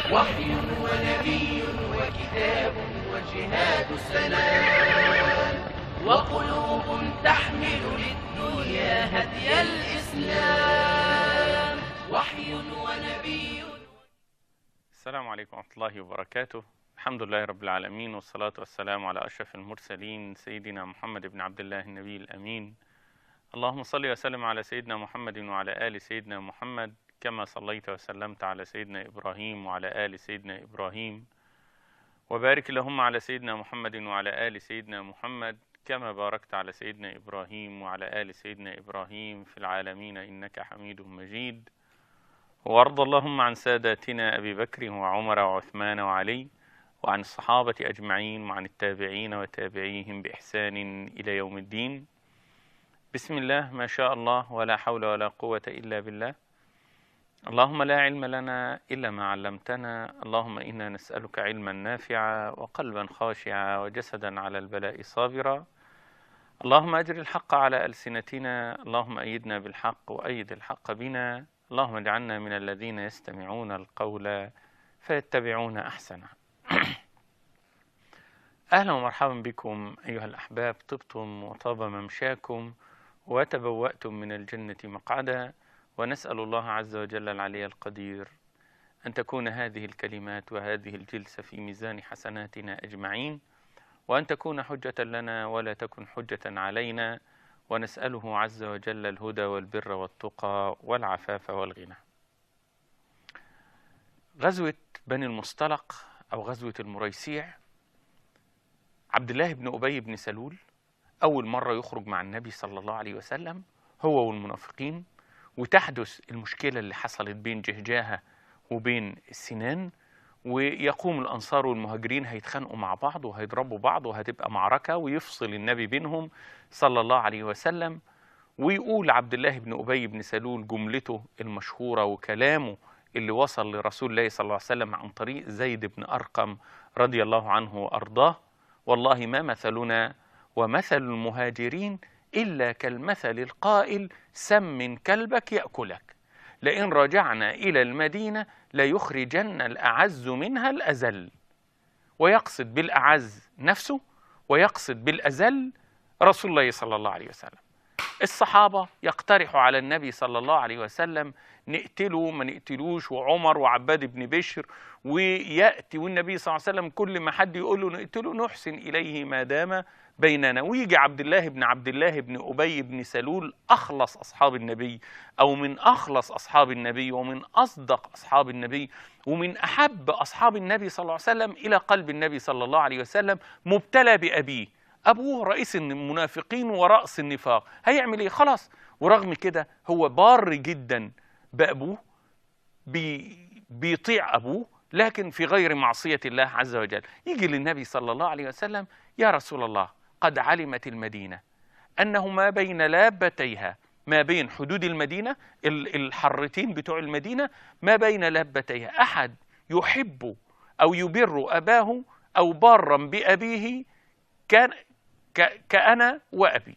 وحي ونبي وكتاب وجهاد السلام وقلوب تحمل للدنيا هدي الإسلام وحي ونبي السلام عليكم ورحمة الله وبركاته الحمد لله رب العالمين والصلاة والسلام على أشرف المرسلين سيدنا محمد بن عبد الله النبي الأمين اللهم صل وسلم على سيدنا محمد وعلى آل سيدنا محمد كما صليت وسلمت على سيدنا إبراهيم وعلى آل سيدنا إبراهيم وبارك اللهم على سيدنا محمد وعلى آل سيدنا محمد كما باركت على سيدنا إبراهيم وعلى آل سيدنا إبراهيم في العالمين إنك حميد مجيد وارض اللهم عن ساداتنا أبي بكر وعمر وعثمان وعلي وعن الصحابة أجمعين وعن التابعين وتابعيهم بإحسان إلى يوم الدين بسم الله ما شاء الله ولا حول ولا قوة إلا بالله اللهم لا علم لنا إلا ما علمتنا اللهم إنا نسألك علما نافعا وقلبا خاشعا وجسدا على البلاء صابرا اللهم أجر الحق على ألسنتنا اللهم أيدنا بالحق وأيد الحق بنا اللهم اجعلنا من الذين يستمعون القول فيتبعون أحسنه أهلا ومرحبا بكم أيها الأحباب طبتم وطاب ممشاكم وتبوأتم من الجنة مقعدا ونسأل الله عز وجل العلي القدير أن تكون هذه الكلمات وهذه الجلسة في ميزان حسناتنا أجمعين وأن تكون حجة لنا ولا تكن حجة علينا ونسأله عز وجل الهدى والبر والتقى والعفاف والغنى غزوة بني المصطلق أو غزوة المريسيع عبد الله بن أبي بن سلول أول مرة يخرج مع النبي صلى الله عليه وسلم هو والمنافقين وتحدث المشكلة اللي حصلت بين جهجاهة وبين سنان ويقوم الأنصار والمهاجرين هيتخانقوا مع بعض وهيضربوا بعض وهتبقى معركة ويفصل النبي بينهم صلى الله عليه وسلم ويقول عبد الله بن أبي بن سلول جملته المشهورة وكلامه اللي وصل لرسول الله صلى الله عليه وسلم عن طريق زيد بن أرقم رضي الله عنه وأرضاه والله ما مثلنا ومثل المهاجرين إلا كالمثل القائل سم كلبك يأكلك لئن رجعنا إلى المدينة ليخرجن الأعز منها الأزل ويقصد بالأعز نفسه ويقصد بالأزل رسول الله صلى الله عليه وسلم الصحابة يقترحوا على النبي صلى الله عليه وسلم نقتله ما نقتلوش وعمر وعباد بن بشر ويأتي والنبي صلى الله عليه وسلم كل ما حد يقول له نقتله نحسن إليه ما دام بيننا ويجي عبد الله بن عبد الله بن أبي بن سلول أخلص أصحاب النبي أو من أخلص أصحاب النبي ومن أصدق أصحاب النبي ومن أحب أصحاب النبي صلى الله عليه وسلم إلى قلب النبي صلى الله عليه وسلم مبتلى بأبيه أبوه رئيس المنافقين ورأس النفاق هيعمل إيه خلاص ورغم كده هو بار جدا بأبوه بي بيطيع أبوه لكن في غير معصية الله عز وجل يجي للنبي صلى الله عليه وسلم يا رسول الله قد علمت المدينة أنه ما بين لابتيها ما بين حدود المدينة الحرتين بتوع المدينة ما بين لابتيها أحد يحب أو يبر أباه أو بارا بأبيه كان كأنا وأبي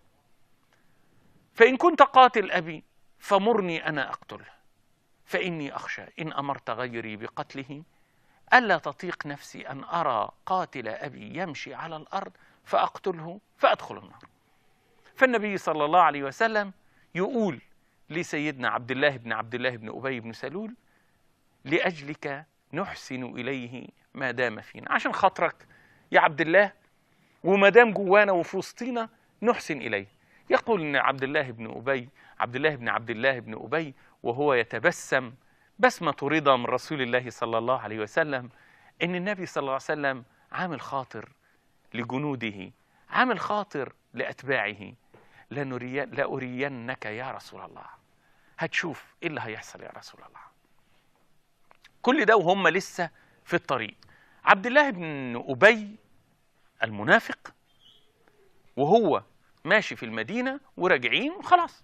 فإن كنت قاتل أبي فمرني أنا أقتله فإني أخشى إن أمرت غيري بقتله ألا تطيق نفسي أن أرى قاتل أبي يمشي على الأرض فأقتله فأدخل النار فالنبي صلى الله عليه وسلم يقول لسيدنا عبد الله بن عبد الله بن أبي بن سلول لأجلك نحسن إليه ما دام فينا عشان خاطرك يا عبد الله وما دام جوانا وفي وسطينا نحسن إليه يقول إن عبد الله بن أبي عبد الله بن عبد الله بن أبي وهو يتبسم بسمة رضا من رسول الله صلى الله عليه وسلم إن النبي صلى الله عليه وسلم عامل خاطر لجنوده عامل خاطر لأتباعه لنري... لأرينك يا رسول الله هتشوف إيه اللي هيحصل يا رسول الله كل ده وهم لسه في الطريق عبد الله بن أبي المنافق وهو ماشي في المدينة وراجعين وخلاص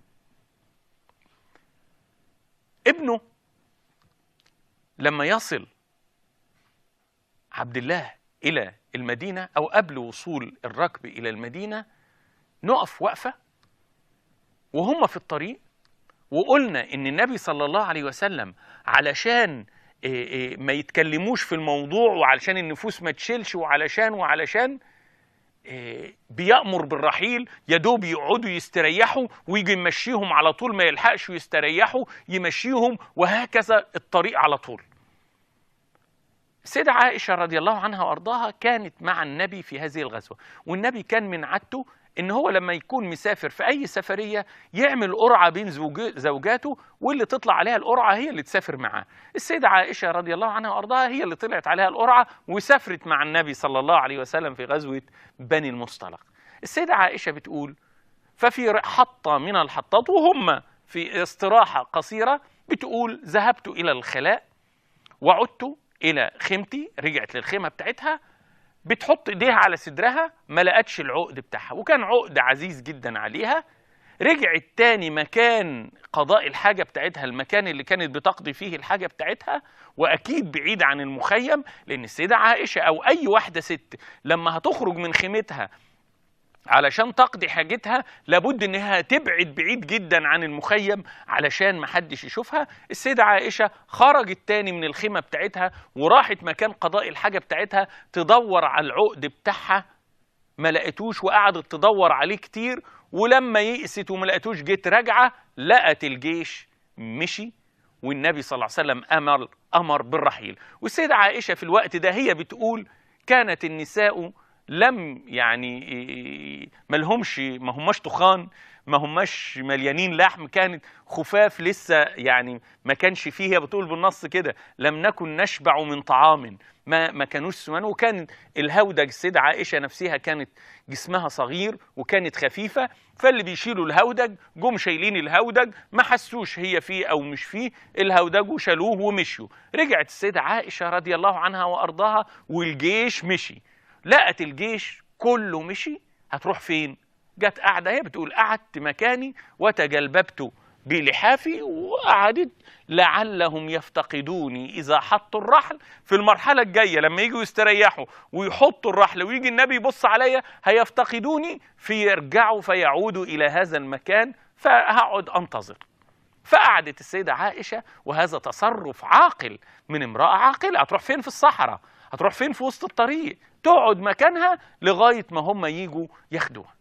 ابنه لما يصل عبد الله إلى المدينة أو قبل وصول الركب إلى المدينة نقف وقفة وهم في الطريق وقلنا إن النبي صلى الله عليه وسلم علشان إيه إيه ما يتكلموش في الموضوع وعلشان النفوس ما تشيلش وعلشان وعلشان إيه بيأمر بالرحيل يا دوب يقعدوا يستريحوا ويجي يمشيهم على طول ما يلحقش يستريحوا يمشيهم وهكذا الطريق على طول السيدة عائشة رضي الله عنها وأرضاها كانت مع النبي في هذه الغزوة والنبي كان من عادته إن هو لما يكون مسافر في أي سفرية يعمل قرعة بين زوج- زوجاته واللي تطلع عليها القرعة هي اللي تسافر معاه السيدة عائشة رضي الله عنها وأرضاها هي اللي طلعت عليها القرعة وسافرت مع النبي صلى الله عليه وسلم في غزوة بني المصطلق السيدة عائشة بتقول ففي حطة من الحطات وهم في استراحة قصيرة بتقول ذهبت إلى الخلاء وعدت الى خيمتي رجعت للخيمه بتاعتها بتحط ايديها على صدرها ما لقتش العقد بتاعها وكان عقد عزيز جدا عليها رجعت تاني مكان قضاء الحاجه بتاعتها المكان اللي كانت بتقضي فيه الحاجه بتاعتها واكيد بعيد عن المخيم لان السيده عائشه او اي واحده ست لما هتخرج من خيمتها علشان تقضي حاجتها لابد انها تبعد بعيد جدا عن المخيم علشان محدش يشوفها السيدة عائشة خرجت تاني من الخيمة بتاعتها وراحت مكان قضاء الحاجة بتاعتها تدور على العقد بتاعها ما لقيتوش وقعدت تدور عليه كتير ولما يئست وما لقيتوش جيت راجعة لقت الجيش مشي والنبي صلى الله عليه وسلم أمر أمر بالرحيل والسيدة عائشة في الوقت ده هي بتقول كانت النساء لم يعني ما لهمش ما هماش تخان ما هماش مليانين لحم كانت خفاف لسه يعني ما كانش فيه هي بتقول بالنص كده لم نكن نشبع من طعام ما ما كانوش سمان وكان الهودج السيدة عائشة نفسها كانت جسمها صغير وكانت خفيفة فاللي بيشيلوا الهودج جم شايلين الهودج ما حسوش هي فيه أو مش فيه الهودج وشالوه ومشوا رجعت السيدة عائشة رضي الله عنها وأرضاها والجيش مشي لقت الجيش كله مشي هتروح فين جت قاعدة هي بتقول قعدت مكاني وتجلببت بلحافي وقعدت لعلهم يفتقدوني إذا حطوا الرحل في المرحلة الجاية لما يجوا يستريحوا ويحطوا الرحل ويجي النبي يبص عليا هيفتقدوني فيرجعوا فيعودوا إلى هذا المكان فهقعد أنتظر فقعدت السيدة عائشة وهذا تصرف عاقل من امرأة عاقلة هتروح فين في الصحراء هتروح فين في وسط الطريق تقعد مكانها لغاية ما هم يجوا ياخدوها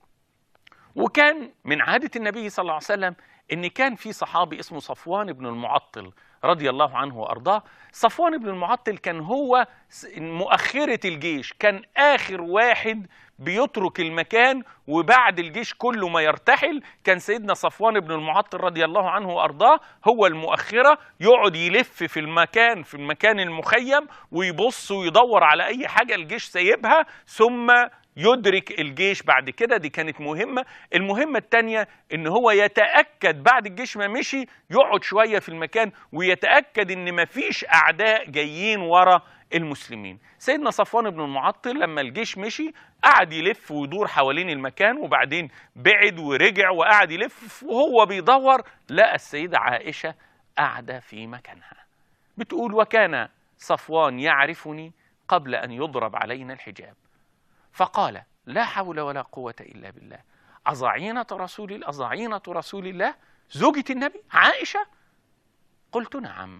وكان من عادة النبي صلى الله عليه وسلم ان كان في صحابي اسمه صفوان بن المعطل رضي الله عنه وارضاه صفوان بن المعطل كان هو مؤخرة الجيش كان اخر واحد بيترك المكان وبعد الجيش كله ما يرتحل كان سيدنا صفوان بن المعطل رضي الله عنه وارضاه هو المؤخره يقعد يلف في المكان في المكان المخيم ويبص ويدور على اي حاجه الجيش سايبها ثم يدرك الجيش بعد كده دي كانت مهمة المهمة التانية ان هو يتأكد بعد الجيش ما مشي يقعد شوية في المكان ويتأكد ان مفيش اعداء جايين ورا المسلمين سيدنا صفوان بن المعطل لما الجيش مشي قعد يلف ويدور حوالين المكان وبعدين بعد ورجع وقعد يلف وهو بيدور لقى السيدة عائشة قاعدة في مكانها بتقول وكان صفوان يعرفني قبل أن يضرب علينا الحجاب فقال لا حول ولا قوة إلا بالله أضعينة رسول الله أضعينة رسول الله زوجة النبي عائشة قلت نعم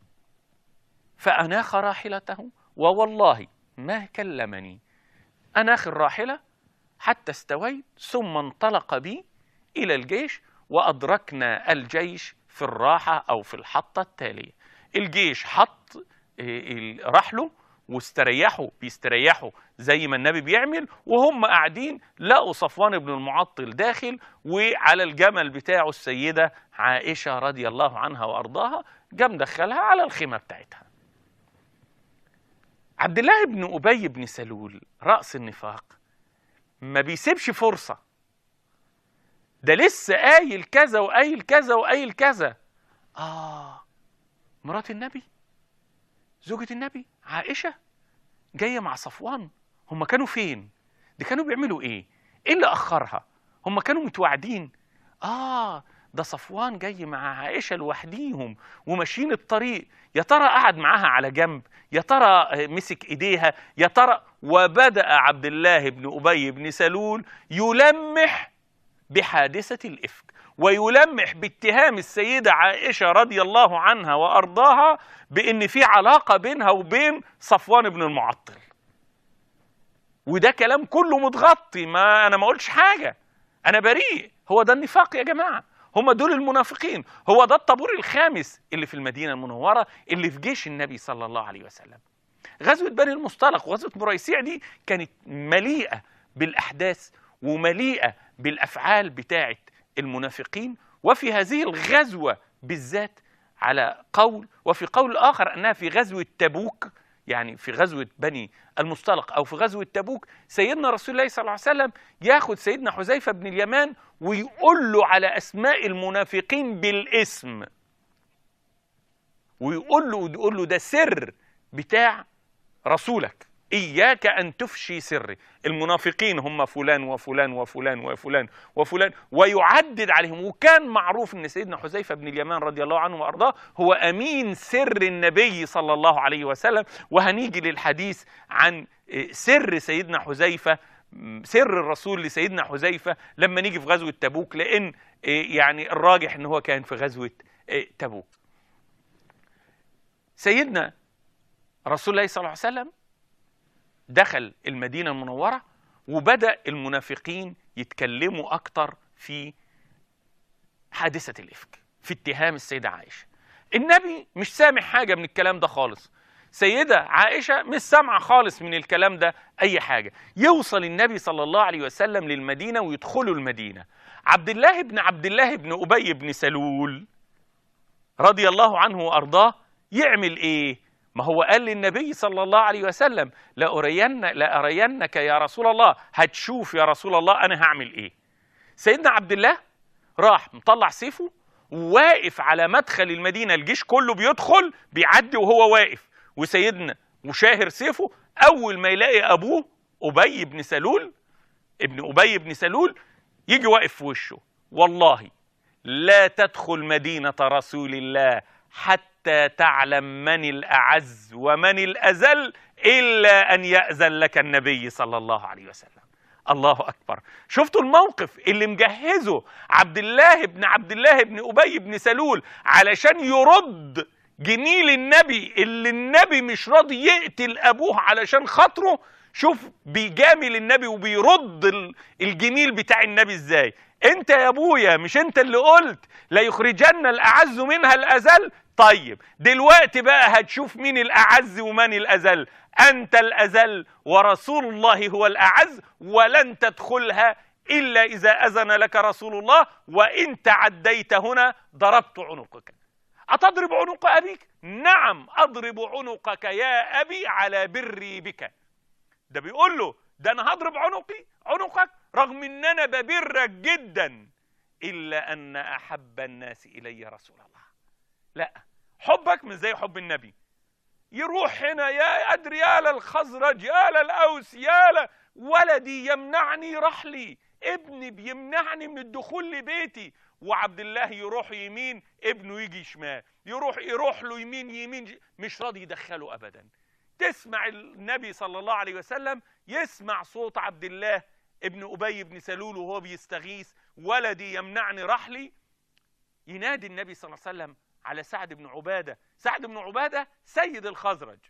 فأناخ راحلته ووالله ما كلمني أناخ الراحلة حتى استويت ثم انطلق بي إلى الجيش وأدركنا الجيش في الراحة أو في الحطة التالية الجيش حط رحله واستريحوا بيستريحوا زي ما النبي بيعمل وهم قاعدين لقوا صفوان بن المعطل داخل وعلى الجمل بتاعه السيدة عائشة رضي الله عنها وأرضاها جم دخلها على الخيمة بتاعتها عبد الله بن أبي بن سلول رأس النفاق ما بيسيبش فرصة ده لسه قايل كذا وقايل كذا وقايل كذا آه مرات النبي زوجة النبي عائشة جاية مع صفوان هم كانوا فين دي كانوا بيعملوا ايه ايه اللي اخرها هم كانوا متوعدين اه ده صفوان جاي مع عائشة لوحديهم وماشيين الطريق يا ترى قعد معاها على جنب يا ترى مسك ايديها يا ترى وبدأ عبد الله بن أبي بن سلول يلمح بحادثة الإفك ويلمح باتهام السيدة عائشة رضي الله عنها وأرضاها بأن في علاقة بينها وبين صفوان بن المعطل وده كلام كله متغطي ما أنا ما قلتش حاجة أنا بريء هو ده النفاق يا جماعة هم دول المنافقين هو ده الطابور الخامس اللي في المدينة المنورة اللي في جيش النبي صلى الله عليه وسلم غزوة بني المصطلق وغزوة مريسيع دي كانت مليئة بالأحداث ومليئة بالأفعال بتاعة المنافقين وفي هذه الغزوة بالذات على قول وفي قول آخر أنها في غزوة تبوك يعني في غزوة بني المصطلق أو في غزوة تبوك سيدنا رسول الله صلى الله عليه وسلم ياخد سيدنا حذيفة بن اليمان ويقول له على أسماء المنافقين بالاسم ويقول له يقول له ده سر بتاع رسولك إياك أن تفشي سري المنافقين هم فلان وفلان وفلان وفلان وفلان ويعدد عليهم وكان معروف أن سيدنا حذيفة بن اليمان رضي الله عنه وأرضاه هو أمين سر النبي صلى الله عليه وسلم وهنيجي للحديث عن سر سيدنا حذيفة سر الرسول لسيدنا حذيفة لما نيجي في غزوة تبوك لأن يعني الراجح أن هو كان في غزوة تبوك سيدنا رسول الله صلى الله عليه وسلم دخل المدينة المنورة وبدأ المنافقين يتكلموا أكتر في حادثة الإفك في اتهام السيدة عائشة النبي مش سامع حاجة من الكلام ده خالص سيدة عائشة مش سامعة خالص من الكلام ده أي حاجة يوصل النبي صلى الله عليه وسلم للمدينة ويدخلوا المدينة عبد الله بن عبد الله بن أبي بن سلول رضي الله عنه وأرضاه يعمل إيه ما هو قال للنبي صلى الله عليه وسلم لأرين لأرينك يا رسول الله هتشوف يا رسول الله أنا هعمل إيه سيدنا عبد الله راح مطلع سيفه وواقف على مدخل المدينة الجيش كله بيدخل بيعدي وهو واقف وسيدنا وشاهر سيفه أول ما يلاقي أبوه أبي بن سلول ابن أبي بن سلول يجي واقف في وشه والله لا تدخل مدينة رسول الله حتى تعلم من الأعز ومن الأزل إلا أن يأذن لك النبي صلى الله عليه وسلم الله أكبر شفتوا الموقف اللي مجهزه عبد الله بن عبد الله بن أبي بن سلول علشان يرد جميل النبي اللي النبي مش راضي يقتل أبوه علشان خاطره شوف بيجامل النبي وبيرد الجميل بتاع النبي ازاي انت يا ابويا مش انت اللي قلت لا يخرجن الاعز منها الازل طيب دلوقتي بقى هتشوف مين الاعز ومن الازل انت الازل ورسول الله هو الاعز ولن تدخلها الا اذا اذن لك رسول الله وان تعديت هنا ضربت عنقك اتضرب عنق ابيك نعم اضرب عنقك يا ابي على بري بك ده بيقول له ده انا هضرب عنقي عنقك رغم ان انا ببرك جدا الا ان احب الناس الي رسول الله لا حبك مش زي حب النبي يروح هنا يا ادري يا للخزرج يا للاوس يا ل... ولدي يمنعني رحلي ابني بيمنعني من الدخول لبيتي وعبد الله يروح يمين ابنه يجي شمال يروح يروح له يمين يمين مش راضي يدخله ابدا تسمع النبي صلى الله عليه وسلم يسمع صوت عبد الله ابن أبي بن سلول وهو بيستغيث ولدي يمنعني رحلي ينادي النبي صلى الله عليه وسلم على سعد بن عبادة سعد بن عبادة سيد الخزرج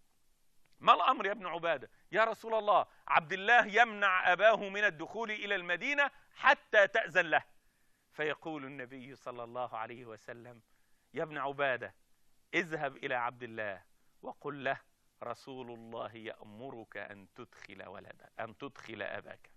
ما الأمر يا ابن عبادة يا رسول الله عبد الله يمنع أباه من الدخول إلى المدينة حتى تأذن له فيقول النبي صلى الله عليه وسلم يا ابن عبادة اذهب إلى عبد الله وقل له رسول الله يأمرك أن تدخل ولدا أن تدخل أباك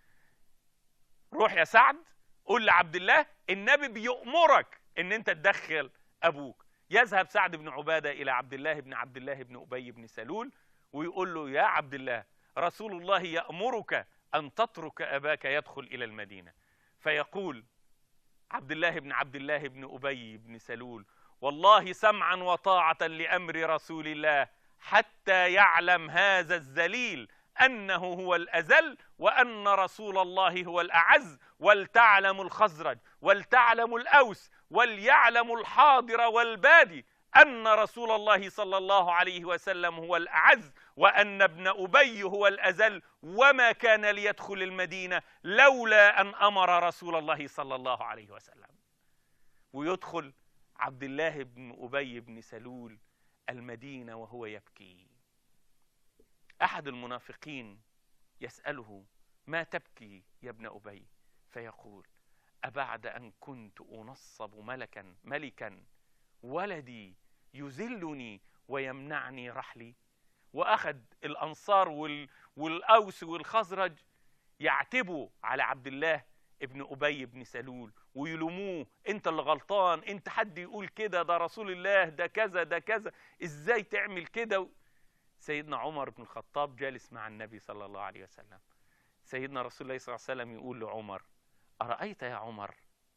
روح يا سعد قول لعبد الله النبي بيأمرك ان انت تدخل ابوك يذهب سعد بن عبادة الى عبد الله بن عبد الله بن أبي بن سلول ويقول له يا عبد الله رسول الله يأمرك أن تترك أباك يدخل إلى المدينة فيقول عبد الله بن عبد الله بن أبي بن سلول والله سمعا وطاعة لأمر رسول الله حتى يعلم هذا الذليل انه هو الازل وان رسول الله هو الاعز ولتعلم الخزرج ولتعلم الاوس وليعلم الحاضر والبادي ان رسول الله صلى الله عليه وسلم هو الاعز وان ابن ابي هو الازل وما كان ليدخل المدينه لولا ان امر رسول الله صلى الله عليه وسلم ويدخل عبد الله بن ابي بن سلول المدينه وهو يبكي احد المنافقين يساله ما تبكي يا ابن ابي فيقول ابعد ان كنت انصب ملكا ملكا ولدي يذلني ويمنعني رحلي واخذ الانصار وال... والاوس والخزرج يعتبوا على عبد الله ابن ابي بن سلول ويلوموه انت اللي غلطان انت حد يقول كده ده رسول الله ده كذا ده كذا ازاي تعمل كده سيدنا عمر بن الخطاب جالس مع النبي صلى الله عليه وسلم سيدنا رسول الله صلى الله عليه وسلم يقول لعمر ارايت يا عمر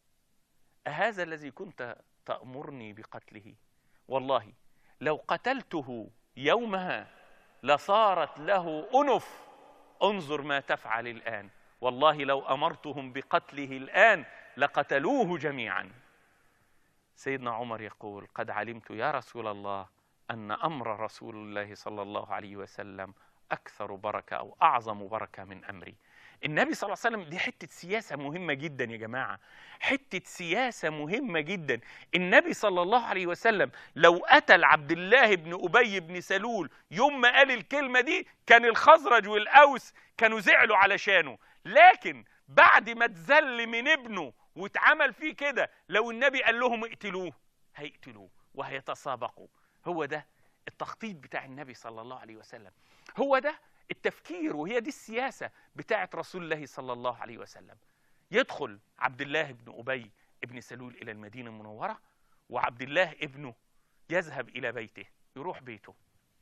اهذا الذي كنت تامرني بقتله والله لو قتلته يومها لصارت له انف انظر ما تفعل الان والله لو امرتهم بقتله الان لقتلوه جميعا سيدنا عمر يقول قد علمت يا رسول الله ان امر رسول الله صلى الله عليه وسلم اكثر بركه او اعظم بركه من امري النبي صلى الله عليه وسلم دي حته سياسه مهمه جدا يا جماعه حته سياسه مهمه جدا النبي صلى الله عليه وسلم لو قتل عبد الله بن ابي بن سلول يوم ما قال الكلمه دي كان الخزرج والاوس كانوا زعلوا علشانه لكن بعد ما اتذل من ابنه واتعمل فيه كده لو النبي قال لهم اقتلوه هيقتلوه وهيتسابقوا هو ده التخطيط بتاع النبي صلى الله عليه وسلم هو ده التفكير وهي دي السياسة بتاعة رسول الله صلى الله عليه وسلم يدخل عبد الله بن أبي ابن سلول إلى المدينة المنورة وعبد الله ابنه يذهب إلى بيته يروح بيته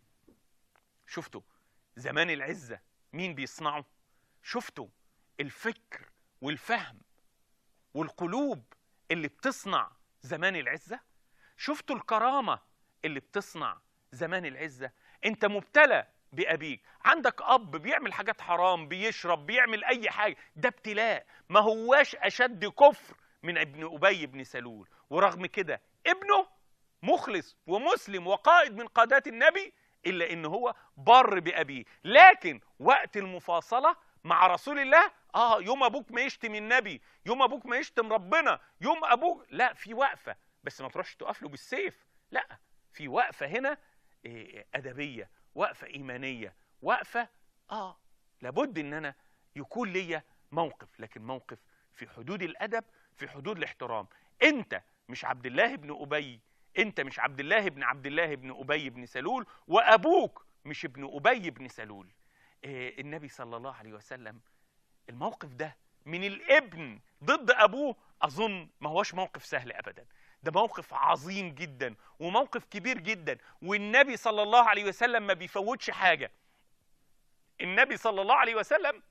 شفتوا زمان العزة مين بيصنعه شفتوا الفكر والفهم والقلوب اللي بتصنع زمان العزة شفتوا الكرامة اللي بتصنع زمان العزة انت مبتلى بأبيك عندك أب بيعمل حاجات حرام بيشرب بيعمل أي حاجة ده ابتلاء ما هواش أشد كفر من ابن أبي بن سلول ورغم كده ابنه مخلص ومسلم وقائد من قادات النبي إلا إن هو بر بأبيه لكن وقت المفاصلة مع رسول الله اه يوم ابوك ما يشتم النبي يوم ابوك ما يشتم ربنا يوم ابوك لا في وقفه بس ما تروحش تقف له بالسيف لا في وقفه هنا إيه ادبيه وقفه ايمانيه وقفه اه لابد ان انا يكون ليا موقف لكن موقف في حدود الادب في حدود الاحترام انت مش عبد الله بن ابي انت مش عبد الله بن عبد الله بن ابي بن سلول وابوك مش ابن ابي بن سلول إيه النبي صلى الله عليه وسلم الموقف ده من الابن ضد ابوه اظن ما هوش موقف سهل ابدا ده موقف عظيم جدا وموقف كبير جدا والنبي صلى الله عليه وسلم ما بيفوتش حاجه النبي صلى الله عليه وسلم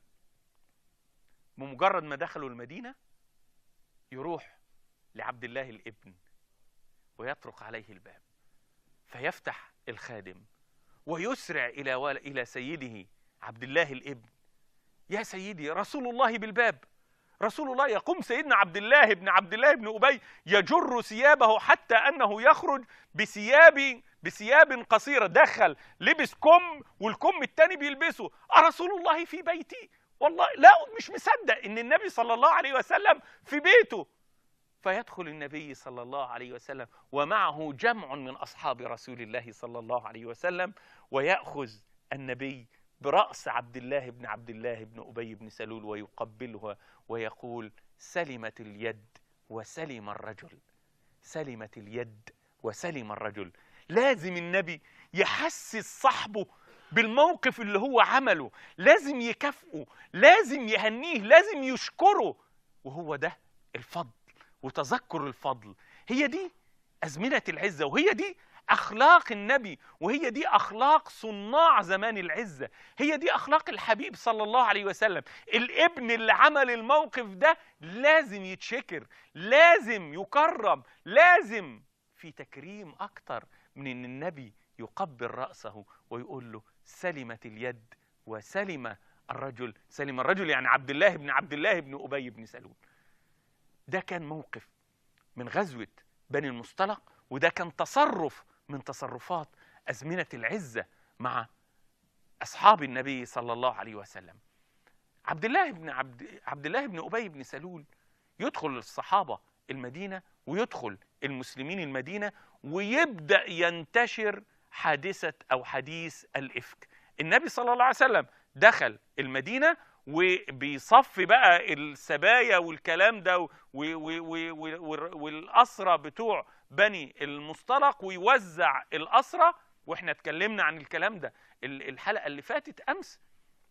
بمجرد ما دخلوا المدينه يروح لعبد الله الابن ويطرق عليه الباب فيفتح الخادم ويسرع الى ول... الى سيده عبد الله الابن يا سيدي رسول الله بالباب رسول الله يقوم سيدنا عبد الله بن عبد الله بن ابي يجر ثيابه حتى انه يخرج بثياب بثياب قصيره دخل لبس كم والكم الثاني بيلبسه ارسول الله في بيتي والله لا مش مصدق ان النبي صلى الله عليه وسلم في بيته فيدخل النبي صلى الله عليه وسلم ومعه جمع من اصحاب رسول الله صلى الله عليه وسلم وياخذ النبي براس عبد الله بن عبد الله بن ابي بن سلول ويقبلها ويقول سلمت اليد وسلم الرجل سلمت اليد وسلم الرجل لازم النبي يحسس صاحبه بالموقف اللي هو عمله لازم يكافئه لازم يهنيه لازم يشكره وهو ده الفضل وتذكر الفضل هي دي أزمنة العزة وهي دي أخلاق النبي وهي دي أخلاق صناع زمان العزة هي دي أخلاق الحبيب صلى الله عليه وسلم الابن اللي عمل الموقف ده لازم يتشكر لازم يكرم لازم في تكريم أكتر من أن النبي يقبل رأسه ويقول له سلمت اليد وسلم الرجل سلم الرجل يعني عبد الله بن عبد الله بن أبي بن سلول ده كان موقف من غزوة بني المصطلق وده كان تصرف من تصرفات أزمنة العزة مع أصحاب النبي صلى الله عليه وسلم عبد الله بن عبد عبد الله بن أبي بن سلول يدخل الصحابة المدينة ويدخل المسلمين المدينة ويبدأ ينتشر حادثة أو حديث الإفك النبي صلى الله عليه وسلم دخل المدينة وبيصفي بقى السبايا والكلام ده و- و- و- و- والأسرى بتوع بني المصطلق ويوزع الأسرى واحنا اتكلمنا عن الكلام ده ال- الحلقة اللي فاتت أمس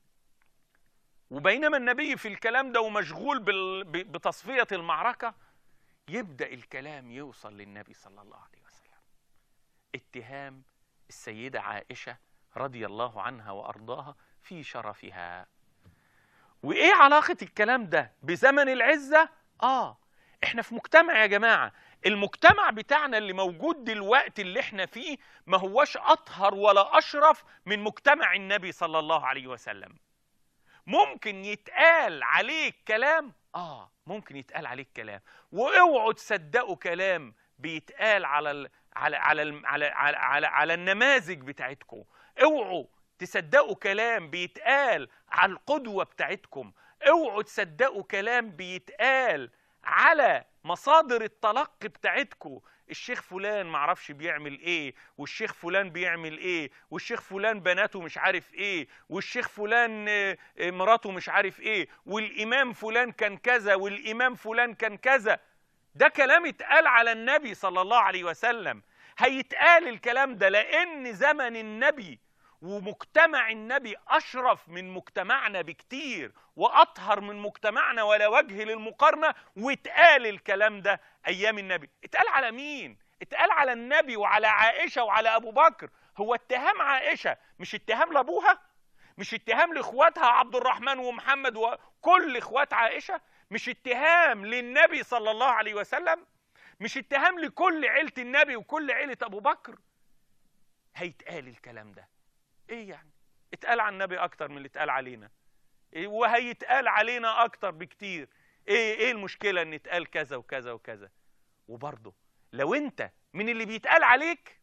وبينما النبي في الكلام ده ومشغول بال- ب- بتصفية المعركة يبدأ الكلام يوصل للنبي صلى الله عليه وسلم اتهام السيدة عائشة رضي الله عنها وأرضاها في شرفها وإيه علاقة الكلام ده بزمن العزة؟ آه إحنا في مجتمع يا جماعة المجتمع بتاعنا اللي موجود دلوقتي اللي احنا فيه ما هوش أطهر ولا أشرف من مجتمع النبي صلى الله عليه وسلم ممكن يتقال عليك كلام اه ممكن يتقال عليك كلام واوعوا تصدقوا كلام بيتقال على ال... على على ال... على على, على, على النماذج بتاعتكم اوعوا تصدقوا كلام بيتقال على القدوة بتاعتكم اوعوا تصدقوا كلام بيتقال على مصادر التلقي بتاعتكم الشيخ فلان معرفش بيعمل ايه والشيخ فلان بيعمل ايه والشيخ فلان بناته مش عارف ايه والشيخ فلان آه، آه، مراته مش عارف ايه والامام فلان كان كذا والامام فلان كان كذا ده كلام اتقال على النبي صلى الله عليه وسلم هيتقال الكلام ده لان زمن النبي ومجتمع النبي اشرف من مجتمعنا بكتير واطهر من مجتمعنا ولا وجه للمقارنه واتقال الكلام ده ايام النبي اتقال على مين اتقال على النبي وعلى عائشه وعلى ابو بكر هو اتهام عائشه مش اتهام لابوها مش اتهام لاخواتها عبد الرحمن ومحمد وكل اخوات عائشه مش اتهام للنبي صلى الله عليه وسلم مش اتهام لكل عيله النبي وكل عيله ابو بكر هيتقال الكلام ده ايه يعني اتقال عن النبي اكتر من اللي اتقال علينا إيه وهيتقال علينا اكتر بكتير ايه ايه المشكله ان اتقال كذا وكذا وكذا وبرضه لو انت من اللي بيتقال عليك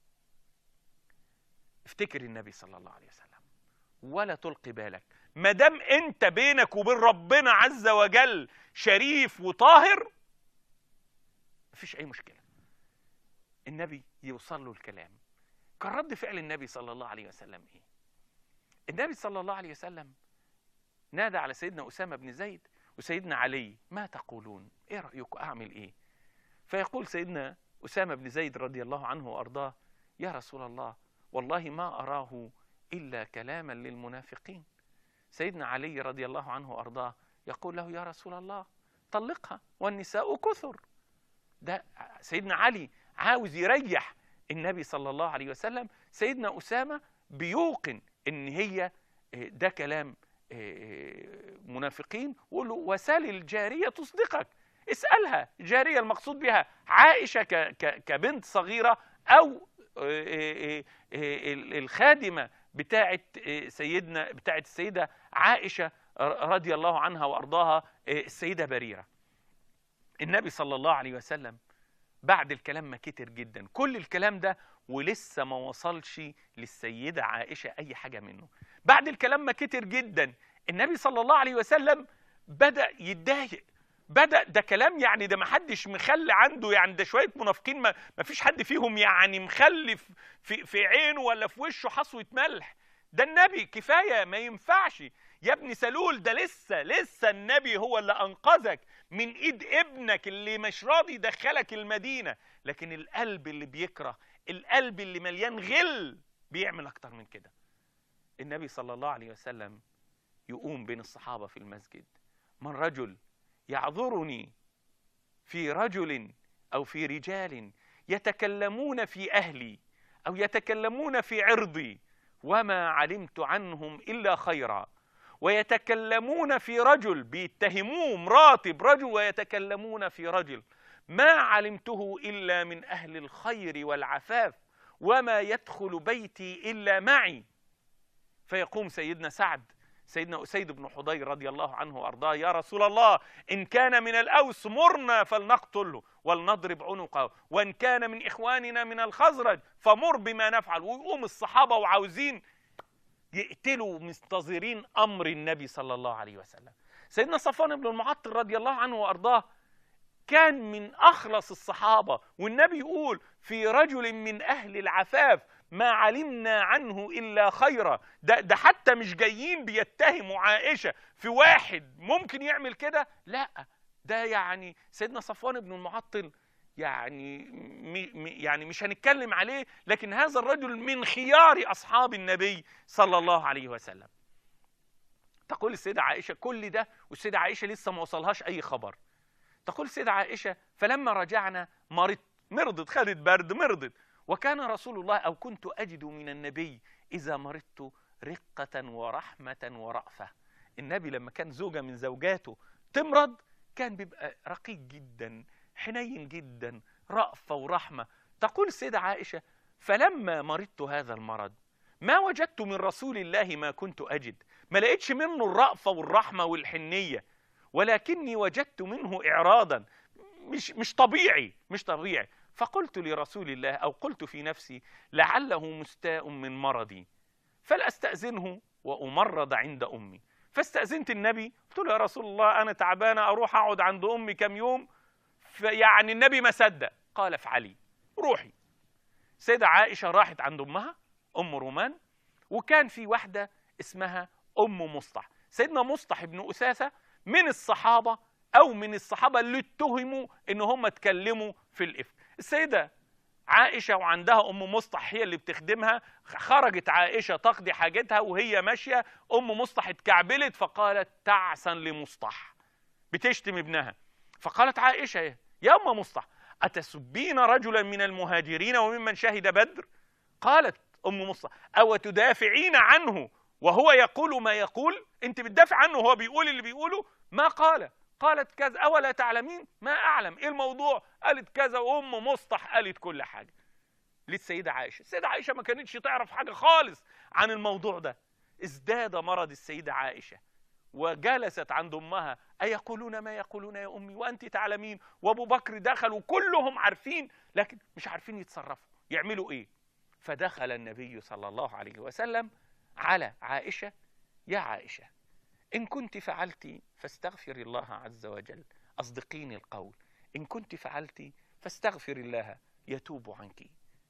افتكر النبي صلى الله عليه وسلم ولا تلقي بالك ما دام انت بينك وبين ربنا عز وجل شريف وطاهر مفيش اي مشكله النبي يوصل له الكلام كان رد فعل النبي صلى الله عليه وسلم ايه النبي صلى الله عليه وسلم نادى على سيدنا اسامه بن زيد وسيدنا علي ما تقولون ايه رايكم اعمل ايه فيقول سيدنا اسامه بن زيد رضي الله عنه وارضاه يا رسول الله والله ما اراه الا كلاما للمنافقين سيدنا علي رضي الله عنه وارضاه يقول له يا رسول الله طلقها والنساء كثر ده سيدنا علي عاوز يريح النبي صلى الله عليه وسلم سيدنا أسامة بيوقن إن هي آه، ده كلام آه، منافقين وقول له وسال الجارية تصدقك اسألها جارية المقصود بها عائشة ك- ك- كبنت صغيرة أو آه، آه، آه، ال- الخادمة بتاعت آه، سيدنا بتاعت السيدة عائشة رضي الله عنها وأرضاها آه، السيدة بريرة النبي صلى الله عليه وسلم بعد الكلام ما كتر جدا كل الكلام ده ولسه ما وصلش للسيدة عائشة أي حاجة منه بعد الكلام ما كتر جدا النبي صلى الله عليه وسلم بدأ يتضايق بدأ ده كلام يعني ده ما حدش مخلي عنده يعني ده شوية منافقين ما, ما فيش حد فيهم يعني مخلي في- في, في عينه ولا في وشه حصوة ملح ده النبي كفاية ما ينفعش يا ابن سلول ده لسه لسه النبي هو اللي أنقذك من ايد ابنك اللي مش راضي يدخلك المدينة لكن القلب اللي بيكره القلب اللي مليان غل بيعمل اكتر من كده النبي صلى الله عليه وسلم يقوم بين الصحابة في المسجد من رجل يعذرني في رجل أو في رجال يتكلمون في أهلي أو يتكلمون في عرضي وما علمت عنهم إلا خيرا ويتكلمون في رجل بيتهموه مراتي برجل ويتكلمون في رجل ما علمته إلا من أهل الخير والعفاف وما يدخل بيتي إلا معي فيقوم سيدنا سعد سيدنا أسيد بن حضير رضي الله عنه وأرضاه يا رسول الله إن كان من الأوس مرنا فلنقتله ولنضرب عنقه وإن كان من إخواننا من الخزرج فمر بما نفعل ويقوم الصحابة وعاوزين يقتلوا منتظرين أمر النبي صلى الله عليه وسلم سيدنا صفوان بن المعطل رضي الله عنه وأرضاه كان من أخلص الصحابة والنبي يقول في رجل من أهل العفاف ما علمنا عنه إلا خيرا ده, ده حتى مش جايين بيتهموا عائشة في واحد ممكن يعمل كده لا ده يعني سيدنا صفوان بن المعطل يعني م يعني مش هنتكلم عليه لكن هذا الرجل من خيار أصحاب النبي صلى الله عليه وسلم تقول السيدة عائشة كل ده والسيدة عائشة لسه ما وصلهاش أي خبر تقول السيدة عائشة فلما رجعنا مرضت مرضت خدت برد مرضت وكان رسول الله أو كنت أجد من النبي إذا مرضت رقة ورحمة ورأفة النبي لما كان زوجة من زوجاته تمرض كان بيبقى رقيق جدا حنين جدا رأفة ورحمة تقول السيدة عائشة فلما مرضت هذا المرض ما وجدت من رسول الله ما كنت أجد ما لقيتش منه الرأفة والرحمة والحنية ولكني وجدت منه إعراضا مش, مش طبيعي مش طبيعي فقلت لرسول الله أو قلت في نفسي لعله مستاء من مرضي فلأستأذنه وأمرض عند أمي فاستأذنت النبي قلت له يا رسول الله أنا تعبانة أروح أقعد عند أمي كم يوم يعني النبي ما صدق قال افعلي روحي سيدة عائشة راحت عند أمها أم رومان وكان في واحدة اسمها أم مصطح سيدنا مصطح بن أساسة من الصحابة أو من الصحابة اللي اتهموا إن هم اتكلموا في الإفك السيدة عائشة وعندها أم مصطح هي اللي بتخدمها خرجت عائشة تقضي حاجتها وهي ماشية أم مصطح اتكعبلت فقالت تعسا لمصطح بتشتم ابنها فقالت عائشة يا أم مصطح أتسبين رجلا من المهاجرين وممن شهد بدر قالت أم مصطح أو تدافعين عنه وهو يقول ما يقول انت بتدافع عنه وهو بيقول اللي بيقوله ما قال قالت كذا أولا تعلمين ما أعلم إيه الموضوع قالت كذا وأم مصطح قالت كل حاجة للسيدة عائشة السيدة عائشة ما كانتش تعرف حاجة خالص عن الموضوع ده ازداد مرض السيدة عائشة وجلست عند أمها أيقولون ما يقولون يا أمي وأنت تعلمين وأبو بكر دخل وكلهم عارفين لكن مش عارفين يتصرفوا يعملوا إيه فدخل النبي صلى الله عليه وسلم على عائشة يا عائشة إن كنت فعلت فاستغفري الله عز وجل أصدقيني القول إن كنت فعلت فاستغفري الله يتوب عنك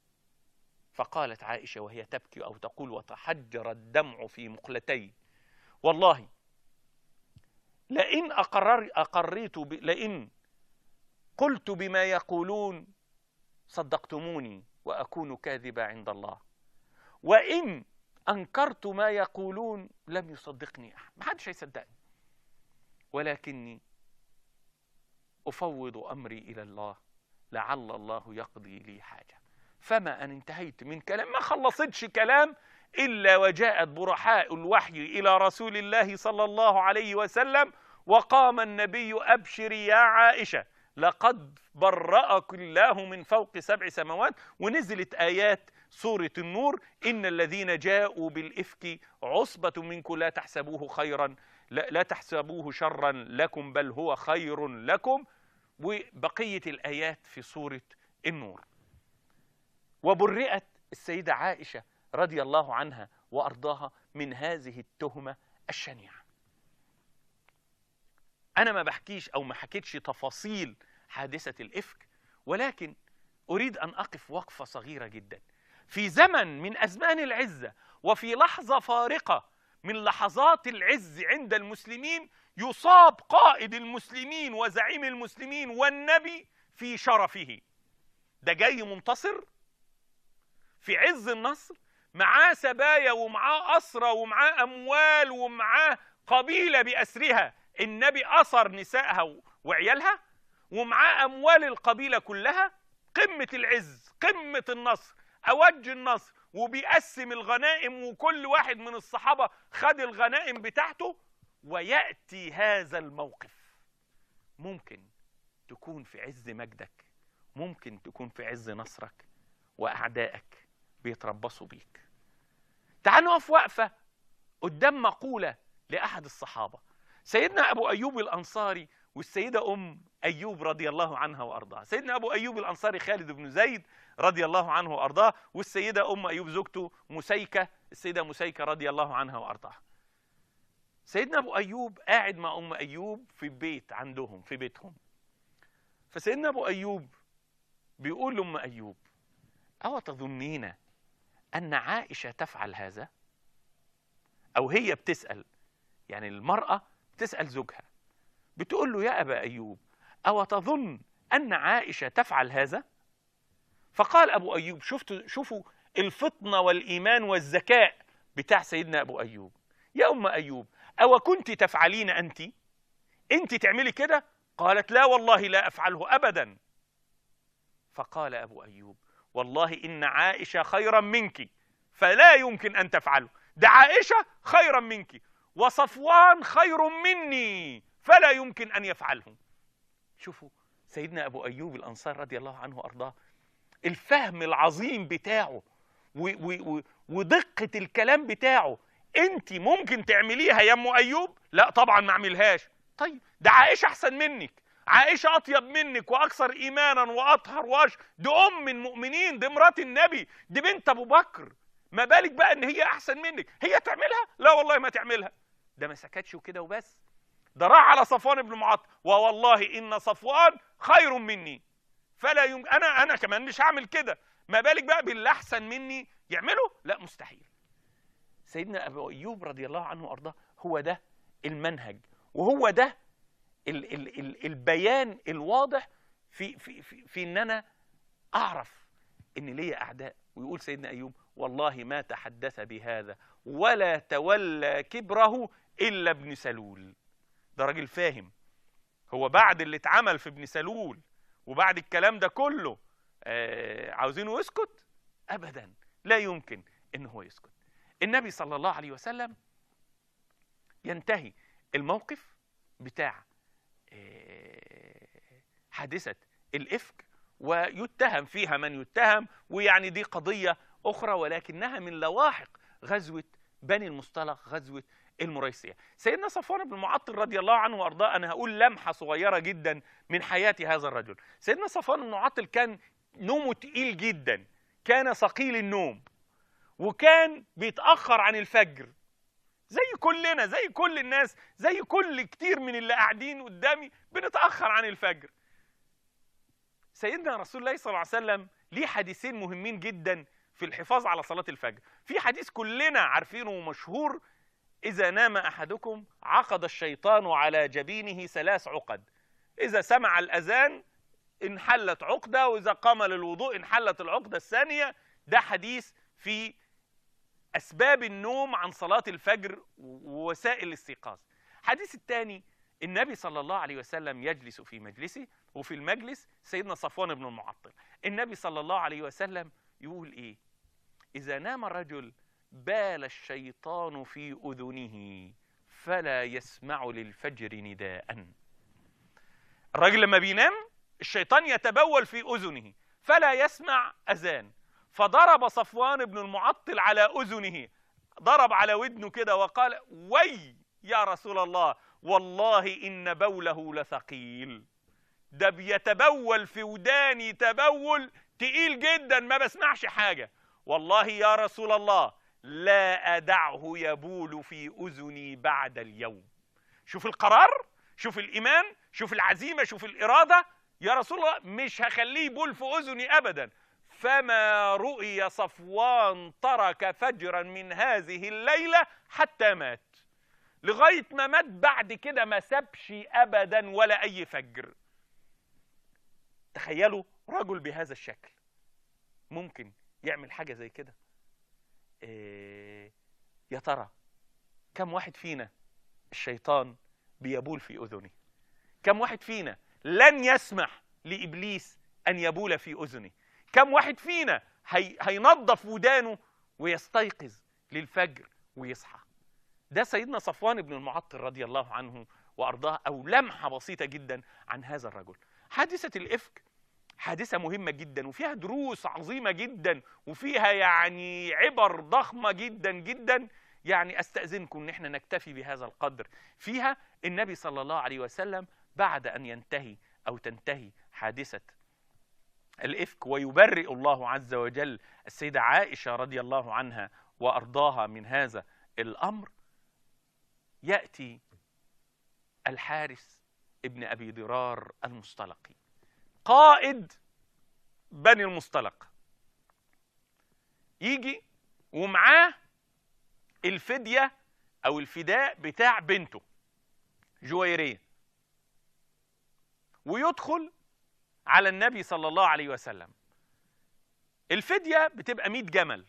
فقالت عائشة وهي تبكي أو تقول وتحجر الدمع في مقلتي والله لئن أقرر أقريت ب... لئن قلت بما يقولون صدقتموني وأكون كاذبة عند الله وإن أنكرت ما يقولون لم يصدقني أحد ما حدش هيصدقني ولكني أفوض أمري إلى الله لعل الله يقضي لي حاجة فما أن انتهيت من كلام ما خلصتش كلام إلا وجاءت برحاء الوحي إلى رسول الله صلى الله عليه وسلم وقام النبي أبشري يا عائشة لقد برأك الله من فوق سبع سماوات ونزلت آيات سورة النور إن الذين جاءوا بالإفك عصبة منكم لا تحسبوه خيرا لا, لا تحسبوه شرا لكم بل هو خير لكم وبقية الآيات في سورة النور وبرئت السيدة عائشة رضي الله عنها وأرضاها من هذه التهمة الشنيعة أنا ما بحكيش أو ما حكيتش تفاصيل حادثة الإفك ولكن أريد أن أقف وقفة صغيرة جدا في زمن من أزمان العزة وفي لحظة فارقة من لحظات العز عند المسلمين يصاب قائد المسلمين وزعيم المسلمين والنبي في شرفه ده جاي منتصر في عز النصر معاه سبايا ومعاه أسرى ومعاه أموال ومعاه قبيلة بأسرها النبي أسر نسائها وعيالها ومعاه أموال القبيلة كلها قمة العز قمة النصر أوج النصر وبيقسم الغنائم وكل واحد من الصحابة خد الغنائم بتاعته ويأتي هذا الموقف ممكن تكون في عز مجدك ممكن تكون في عز نصرك وأعدائك بيتربصوا بيك تعال نقف وقفة قدام مقولة لأحد الصحابة سيدنا أبو أيوب الأنصاري والسيدة أم أيوب رضي الله عنها وأرضاها سيدنا أبو أيوب الأنصاري خالد بن زيد رضي الله عنه وأرضاه والسيدة أم أيوب زوجته مسيكة السيدة مسيكة رضي الله عنها وأرضاها سيدنا أبو أيوب قاعد مع أم أيوب في البيت عندهم في بيتهم فسيدنا ابو ايوب بيقول لام ايوب او تظنين ان عائشه تفعل هذا او هي بتسال يعني المراه بتسال زوجها بتقول له يا ابا ايوب او تظن ان عائشه تفعل هذا فقال ابو ايوب شفتوا شوفوا الفطنه والايمان والذكاء بتاع سيدنا ابو ايوب يا ام ايوب او كنت تفعلين انت انت تعملي كده قالت لا والله لا افعله ابدا فقال ابو ايوب والله ان عائشه خيرا منك فلا يمكن ان تفعله ده عائشه خيرا منك وصفوان خير مني فلا يمكن ان يفعله شوفوا سيدنا ابو ايوب الانصار رضي الله عنه وارضاه الفهم العظيم بتاعه و و و ودقه الكلام بتاعه انت ممكن تعمليها يا ام ايوب لا طبعا ما اعملهاش طيب ده عائشه احسن منك عائشه اطيب منك واكثر ايمانا واطهر واش دي ام المؤمنين دي مرات النبي دي بنت ابو بكر ما بالك بقى ان هي احسن منك هي تعملها لا والله ما تعملها ده ما سكتش وكده وبس ده راح على صفوان بن معطل ووالله ان صفوان خير مني فلا يم... انا انا كمان مش هعمل كده ما بالك بقى باللي احسن مني يعمله لا مستحيل سيدنا ابو ايوب رضي الله عنه وارضاه هو ده المنهج وهو ده ال ال ال البيان الواضح في في في, في ان انا اعرف ان ليا اعداء ويقول سيدنا ايوب والله ما تحدث بهذا ولا تولى كبره الا ابن سلول ده راجل فاهم هو بعد اللي اتعمل في ابن سلول وبعد الكلام ده كله آه عاوزينه يسكت ابدا لا يمكن ان هو يسكت النبي صلى الله عليه وسلم ينتهي الموقف بتاع آه حادثه الافك ويتهم فيها من يتهم ويعني دي قضيه اخرى ولكنها من لواحق غزوه بني المصطلق غزوه المريسيه سيدنا صفوان بن المعطل رضي الله عنه وارضاه انا هقول لمحه صغيره جدا من حياه هذا الرجل سيدنا صفوان بن المعطل كان نومه تقيل جدا كان ثقيل النوم وكان بيتاخر عن الفجر زي كلنا زي كل الناس زي كل كتير من اللي قاعدين قدامي بنتاخر عن الفجر سيدنا رسول الله صلى الله عليه وسلم ليه حديثين مهمين جدا في الحفاظ على صلاه الفجر في حديث كلنا عارفينه ومشهور إذا نام أحدكم عقد الشيطان على جبينه ثلاث عقد إذا سمع الأذان انحلت عقدة وإذا قام للوضوء انحلت العقدة الثانية ده حديث في أسباب النوم عن صلاة الفجر ووسائل الاستيقاظ حديث الثاني النبي صلى الله عليه وسلم يجلس في مجلسه وفي المجلس سيدنا صفوان بن المعطل النبي صلى الله عليه وسلم يقول إيه إذا نام الرجل بال الشيطان في اذنه فلا يسمع للفجر نداء الراجل لما بينام الشيطان يتبول في اذنه فلا يسمع اذان فضرب صفوان بن المعطل على اذنه ضرب على ودنه كده وقال وي يا رسول الله والله ان بوله لثقيل ده بيتبول في وداني تبول تقيل جدا ما بسمعش حاجه والله يا رسول الله لا أدعه يبول في أذني بعد اليوم شوف القرار شوف الإيمان شوف العزيمة شوف الإرادة يا رسول الله مش هخليه يبول في أذني أبدا فما رؤي صفوان ترك فجرا من هذه الليلة حتى مات لغاية ما مات بعد كده ما سابش أبدا ولا أي فجر تخيلوا رجل بهذا الشكل ممكن يعمل حاجة زي كده إيه يا ترى كم واحد فينا الشيطان بيبول في اذنه كم واحد فينا لن يسمح لابليس ان يبول في اذنه كم واحد فينا هي هينظف ودانه ويستيقظ للفجر ويصحى ده سيدنا صفوان بن المعطل رضي الله عنه وارضاه او لمحه بسيطه جدا عن هذا الرجل حادثه الافك حادثة مهمة جدا وفيها دروس عظيمة جدا وفيها يعني عبر ضخمة جدا جدا يعني استأذنكم ان احنا نكتفي بهذا القدر فيها النبي صلى الله عليه وسلم بعد ان ينتهي او تنتهي حادثة الإفك ويبرئ الله عز وجل السيدة عائشة رضي الله عنها وأرضاها من هذا الأمر يأتي الحارس ابن أبي ضرار المصطلقي قائد بني المصطلق يجي ومعاه الفدية أو الفداء بتاع بنته جويرية ويدخل على النبي صلى الله عليه وسلم الفدية بتبقى 100 جمل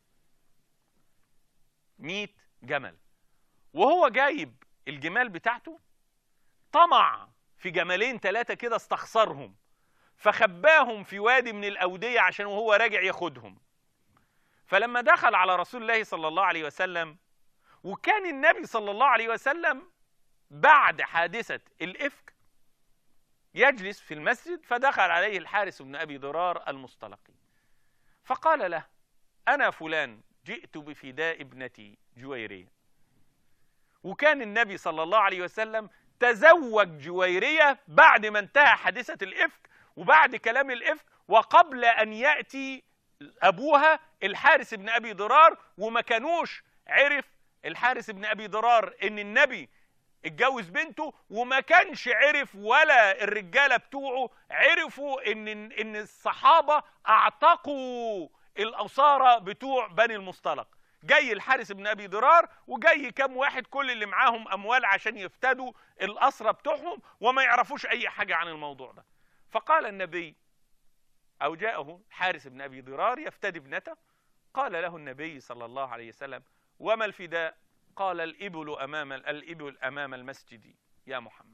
100 جمل وهو جايب الجمال بتاعته طمع في جملين ثلاثة كده استخسرهم فخباهم في وادي من الأودية عشان وهو راجع ياخدهم فلما دخل على رسول الله صلى الله عليه وسلم وكان النبي صلى الله عليه وسلم بعد حادثة الإفك يجلس في المسجد فدخل عليه الحارس بن أبي ضرار المصطلقي فقال له أنا فلان جئت بفداء ابنتي جويرية وكان النبي صلى الله عليه وسلم تزوج جويرية بعد ما انتهى حادثة الإفك وبعد كلام الإفك وقبل أن يأتي أبوها الحارس بن أبي ضرار وما كانوش عرف الحارس بن أبي ضرار إن النبي اتجوز بنته وما كانش عرف ولا الرجاله بتوعه عرفوا ان ان الصحابه اعتقوا الاساره بتوع بني المصطلق جاي الحارس بن ابي ضرار وجاي كام واحد كل اللي معاهم اموال عشان يفتدوا الاسرى بتوعهم وما يعرفوش اي حاجه عن الموضوع ده فقال النبي او جاءه حارس بن ابي ضرار يفتدي ابنته قال له النبي صلى الله عليه وسلم وما الفداء قال الإبل أمام الإبل أمام المسجد يا محمد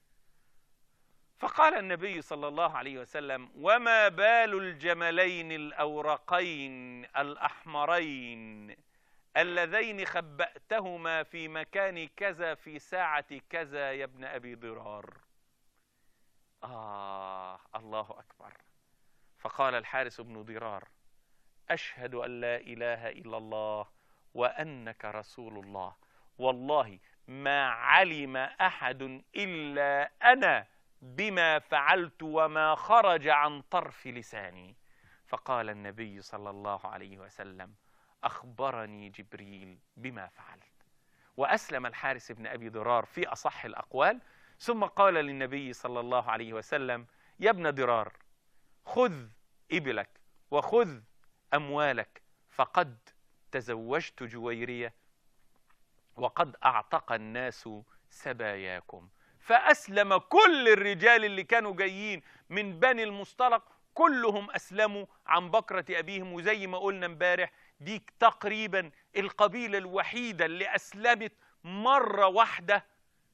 فقال النبي صلى الله عليه وسلم وما بال الجملين الأورقين الأحمرين اللذين خبأتهما في مكان كذا في ساعة كذا يا ابن أبي ضرار آه الله أكبر فقال الحارس بن ضرار أشهد أن لا إله إلا الله وانك رسول الله والله ما علم احد الا انا بما فعلت وما خرج عن طرف لساني فقال النبي صلى الله عليه وسلم اخبرني جبريل بما فعلت واسلم الحارس بن ابي ضرار في اصح الاقوال ثم قال للنبي صلى الله عليه وسلم يا ابن ضرار خذ ابلك وخذ اموالك فقد تزوجت جويرية وقد أعتق الناس سباياكم فأسلم كل الرجال اللي كانوا جايين من بني المصطلق كلهم أسلموا عن بكرة أبيهم وزي ما قلنا امبارح دي تقريبا القبيلة الوحيدة اللي أسلمت مرة واحدة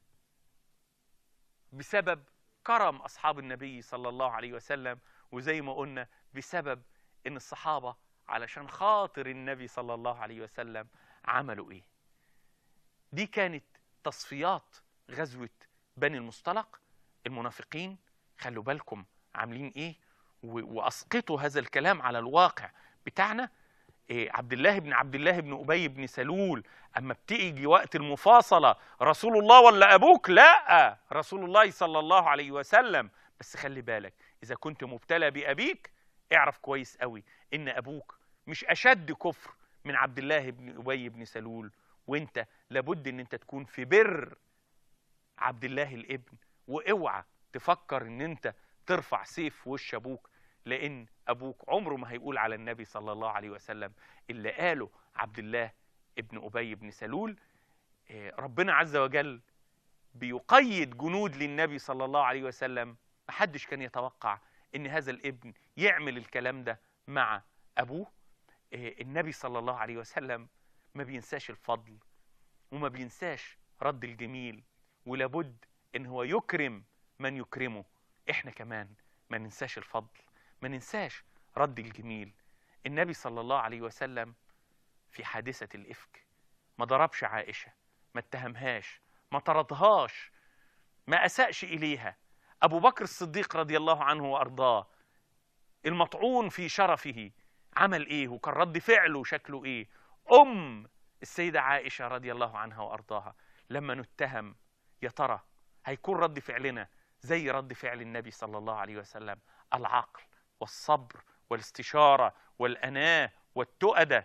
بسبب كرم أصحاب النبي صلى الله عليه وسلم وزي ما قلنا بسبب إن الصحابة علشان خاطر النبي صلى الله عليه وسلم عملوا ايه دي كانت تصفيات غزوة بني المصطلق المنافقين خلوا بالكم عاملين ايه واسقطوا هذا الكلام على الواقع بتاعنا إيه عبد الله بن عبد الله بن ابي بن سلول اما بتيجي وقت المفاصله رسول الله ولا ابوك لا رسول الله صلى الله عليه وسلم بس خلي بالك اذا كنت مبتلى بابيك اعرف كويس قوي ان ابوك مش اشد كفر من عبد الله بن ابي بن سلول وانت لابد ان انت تكون في بر عبد الله الابن واوعى تفكر ان انت ترفع سيف في وش ابوك لان ابوك عمره ما هيقول على النبي صلى الله عليه وسلم اللي قاله عبد الله ابن ابي بن سلول ربنا عز وجل بيقيد جنود للنبي صلى الله عليه وسلم محدش كان يتوقع ان هذا الابن يعمل الكلام ده مع ابوه النبي صلى الله عليه وسلم ما بينساش الفضل وما بينساش رد الجميل ولابد ان هو يكرم من يكرمه احنا كمان ما ننساش الفضل ما ننساش رد الجميل النبي صلى الله عليه وسلم في حادثة الإفك ما ضربش عائشة ما اتهمهاش ما طردهاش ما أسأش إليها أبو بكر الصديق رضي الله عنه وأرضاه المطعون في شرفه عمل إيه وكان رد فعله شكله إيه أم السيدة عائشة رضي الله عنها وأرضاها لما نتهم يا ترى هيكون رد فعلنا زي رد فعل النبي صلى الله عليه وسلم العقل والصبر والاستشارة والأناة والتؤدة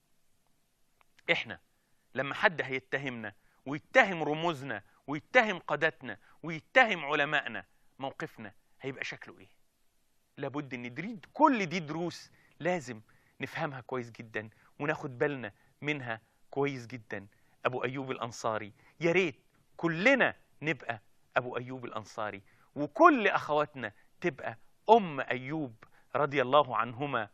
إحنا لما حد هيتهمنا ويتهم رموزنا ويتهم قادتنا ويتهم علمائنا موقفنا هيبقى شكله إيه لابد ان دي كل دي دروس لازم نفهمها كويس جدا وناخد بالنا منها كويس جدا ابو ايوب الانصاري يا ريت كلنا نبقى ابو ايوب الانصاري وكل اخواتنا تبقى ام ايوب رضي الله عنهما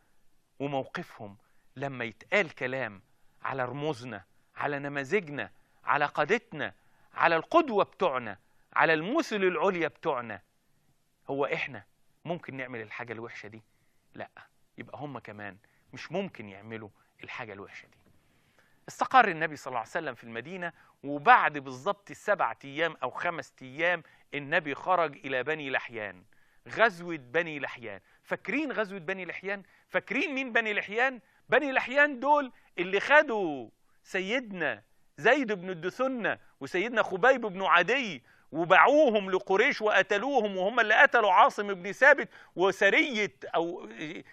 وموقفهم لما يتقال كلام على رموزنا على نماذجنا على قادتنا على القدوة بتوعنا على المثل العليا بتوعنا هو احنا ممكن نعمل الحاجة الوحشة دي لا يبقى هم كمان مش ممكن يعملوا الحاجة الوحشة دي استقر النبي صلى الله عليه وسلم في المدينة وبعد بالضبط سبعة أيام أو خمسة أيام النبي خرج إلى بني لحيان غزوة بني لحيان فاكرين غزوة بني لحيان فاكرين مين بني لحيان بني لحيان دول اللي خدوا سيدنا زيد بن الدثنة وسيدنا خبيب بن عدي وباعوهم لقريش وقتلوهم وهم اللي قتلوا عاصم بن ثابت وسرية أو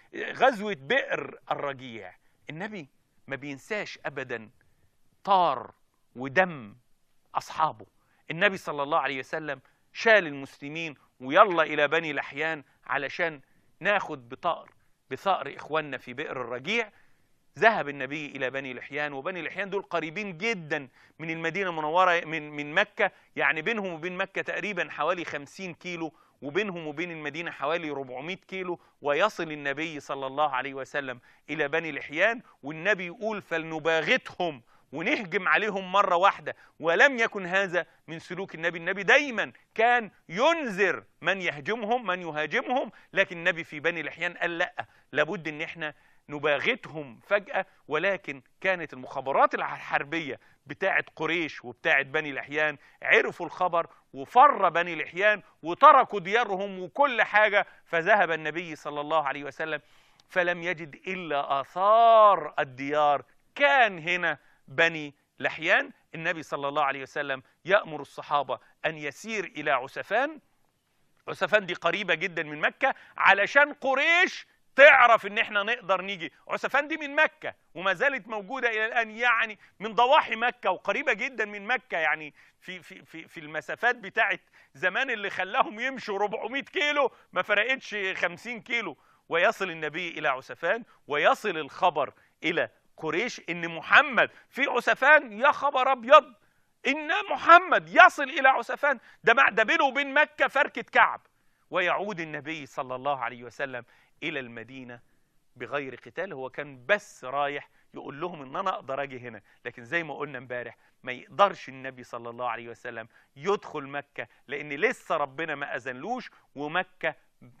غزوة بئر الرجيع النبي ما بينساش أبدا طار ودم أصحابه النبي صلى الله عليه وسلم شال المسلمين ويلا إلى بني لحيان علشان ناخد بطار بثأر إخواننا في بئر الرجيع ذهب النبي إلى بني لحيان وبني لحيان دول قريبين جدا من المدينة المنورة من, من مكة يعني بينهم وبين مكة تقريبا حوالي 50 كيلو وبينهم وبين المدينة حوالي 400 كيلو ويصل النبي صلى الله عليه وسلم إلى بني لحيان والنبي يقول فلنباغتهم ونهجم عليهم مرة واحدة ولم يكن هذا من سلوك النبي النبي دايما كان ينذر من يهجمهم من يهاجمهم لكن النبي في بني لحيان قال لا لابد ان احنا نباغتهم فجأة ولكن كانت المخابرات الحربية بتاعة قريش وبتاعة بني لحيان عرفوا الخبر وفر بني لحيان وتركوا ديارهم وكل حاجة فذهب النبي صلى الله عليه وسلم فلم يجد إلا آثار الديار كان هنا بني لحيان النبي صلى الله عليه وسلم يأمر الصحابة أن يسير إلى عسفان عسفان دي قريبة جدا من مكة علشان قريش تعرف ان احنا نقدر نيجي عسفان دي من مكة وما زالت موجودة الى الان يعني من ضواحي مكة وقريبة جدا من مكة يعني في في في في المسافات بتاعت زمان اللي خلاهم يمشوا 400 كيلو ما فرقتش 50 كيلو ويصل النبي الى عسفان ويصل الخبر الى قريش ان محمد في عسفان يا خبر ابيض ان محمد يصل الى عسفان ده ده بينه وبين مكة فركة كعب ويعود النبي صلى الله عليه وسلم الى المدينه بغير قتال هو كان بس رايح يقول لهم ان انا اقدر اجي هنا لكن زي ما قلنا امبارح ما يقدرش النبي صلى الله عليه وسلم يدخل مكه لان لسه ربنا ما اذنلوش ومكه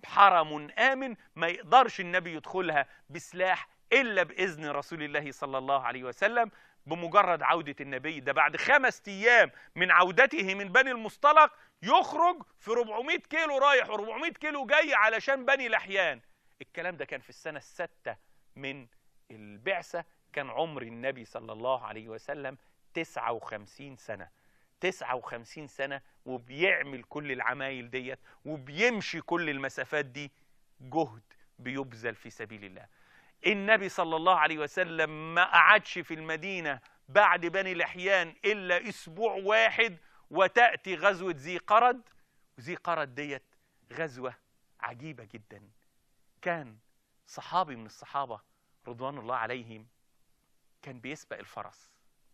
حرم امن ما يقدرش النبي يدخلها بسلاح الا باذن رسول الله صلى الله عليه وسلم بمجرد عودة النبي ده بعد خمس أيام من عودته من بني المصطلق يخرج في 400 كيلو رايح و400 كيلو جاي علشان بني لحيان الكلام ده كان في السنة الستة من البعثة كان عمر النبي صلى الله عليه وسلم 59 سنة 59 سنة وبيعمل كل العمايل ديت وبيمشي كل المسافات دي جهد بيبذل في سبيل الله النبي صلى الله عليه وسلم ما قعدش في المدينة بعد بني لحيان إلا أسبوع واحد وتأتي غزوة ذي قرد وذي قرد ديت غزوة عجيبة جدا كان صحابي من الصحابة رضوان الله عليهم كان بيسبق الفرس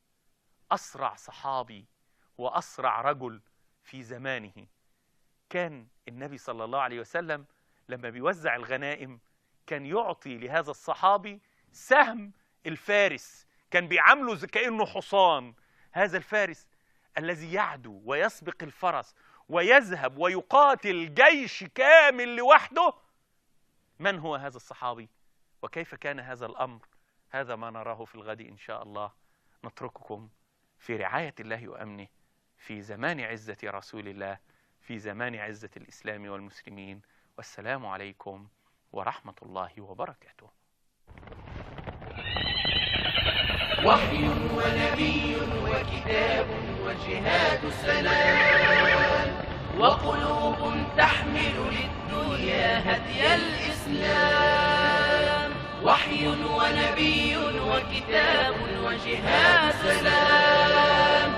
أسرع صحابي وأسرع رجل في زمانه كان النبي صلى الله عليه وسلم لما بيوزع الغنائم كان يعطي لهذا الصحابي سهم الفارس كان بيعامله زي كأنه حصان هذا الفارس الذي يعدو ويسبق الفرس ويذهب ويقاتل جيش كامل لوحده من هو هذا الصحابي وكيف كان هذا الأمر هذا ما نراه في الغد إن شاء الله نترككم في رعاية الله وأمنه في زمان عزة رسول الله في زمان عزة الإسلام والمسلمين والسلام عليكم ورحمة الله وبركاته وحي ونبي وكتاب وجهاد سلام وقلوب تحمل للدنيا هدي الإسلام وحي ونبي وكتاب وجهاد سلام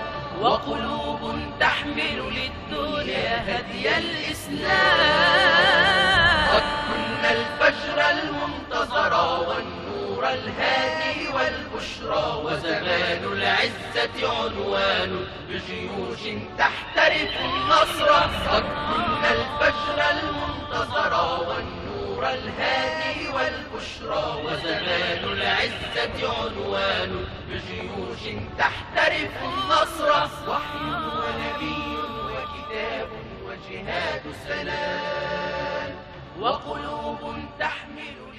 وقلوب تحمل للدنيا هدي الإسلام قد كنا الفجر المنتظر والنور الهادي والبشرى وزمان العزة عنوان بجيوش تحترف النصر قد كنا الفجر المنتظر والنور الهادي والبشرى وزمان العزة عنوان بجيوش تحترف النصر وحي ونبي وكتاب وجهاد سلام وقلوب تحمل